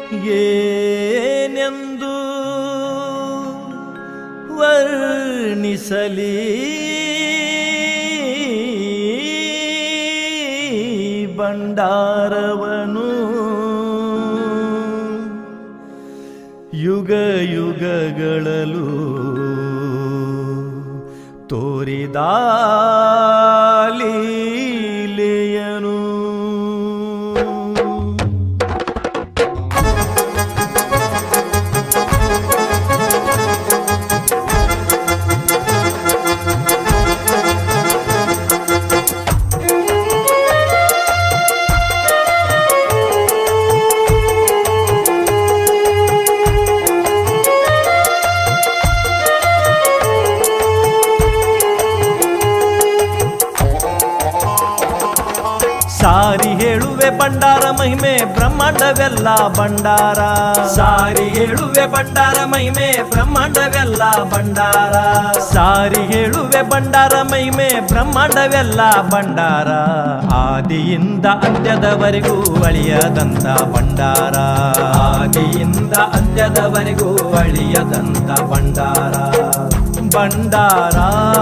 ಏನೆಂದು ವರ್ಣಿಸಲಿ ಭಂಡಾರವನು ಯುಗ ಯುಗಗಳಲು ತೋರಿದ ಲೀಲೆಯನು ಸಾರಿ ಹೇಳುವೆ ಭಂಡಾರ ಮಹಿಮೆ ಬ್ರಹ್ಮಾಂಡವೆಲ್ಲ ಭಂಡಾರ ಸಾರಿ ಹೇಳುವೆ ಭಂಡಾರ ಮಹಿಮೆ ಬ್ರಹ್ಮಾಂಡವೆಲ್ಲ ಭಂಡಾರ ಸಾರಿ ಹೇಳುವೆ ಭಂಡಾರ ಮಹಿಮೆ ಬ್ರಹ್ಮಾಂಡವೆಲ್ಲ ಭಂಡಾರ ಆದಿಯಿಂದ ಅಂತ್ಯದವರೆಗೂ ಅಳಿಯದಂತ ಭಂಡಾರ ಆದಿಯಿಂದ ಅಂತ್ಯದವರೆಗೂ ಅಳಿಯದಂತ ಭಂಡಾರ ಭಂಡಾರ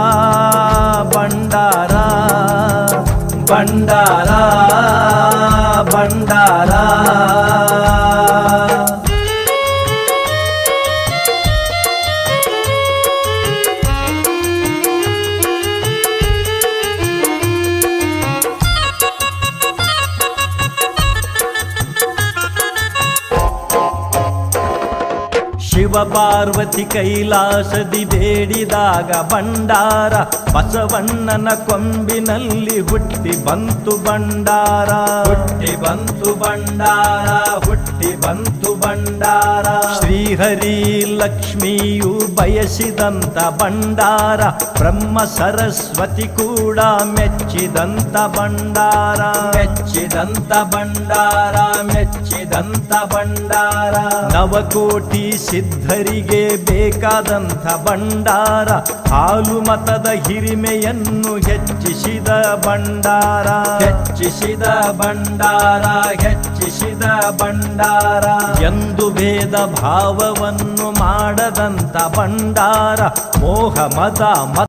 ಭಂಡಾರ ಭಂಡಾರ ಭಂಡಾರ ಶಿವ ಪಾರ್ವತಿ ಕೈಲಾಸದಿ ಬೇಡಿದಾಗ ಭಂಡಾರ ಬಸವಣ್ಣನ ಕೊಂಬಿನಲ್ಲಿ ಹುಟ್ಟಿ ಬಂತು ಭಂಡಾರ ಹುಟ್ಟಿ ಬಂತು ಭಂಡಾರ ಹುಟ್ಟಿ ಬಂತು ಭಂಡಾರ ಶ್ರೀಹರಿ ಲಕ್ಷ್ಮಿಯು ಬಯಸಿದಂತ ಭಂಡಾರ ಬ್ರಹ್ಮ ಸರಸ್ವತಿ ಕೂಡ ಮೆಚ್ಚಿದಂತ ಭಂಡಾರ ಮೆಚ್ಚಿದಂತ ಭಂಡಾರ ಮೆಚ್ಚಿದಂತ ಭಂಡಾರ ನವಕೋಟಿ ಸಿದ್ಧರಿಗೆ ಬೇಕಾದಂಥ ಭಂಡಾರ ಹಾಲು ಮತದ ಹಿರಿಮೆಯನ್ನು ಹೆಚ್ಚಿಸಿದ ಭಂಡಾರ ಹೆಚ್ಚಿಸಿದ ಭಂಡಾರ ಹೆಚ್ಚಿಸಿದ ಭಂಡಾರ ಎಂದು ಭೇದ ಭಾವವನ್ನು ಮಾಡದಂತ ಭಂಡಾರ ಮೋಹ ಮದ ಮತ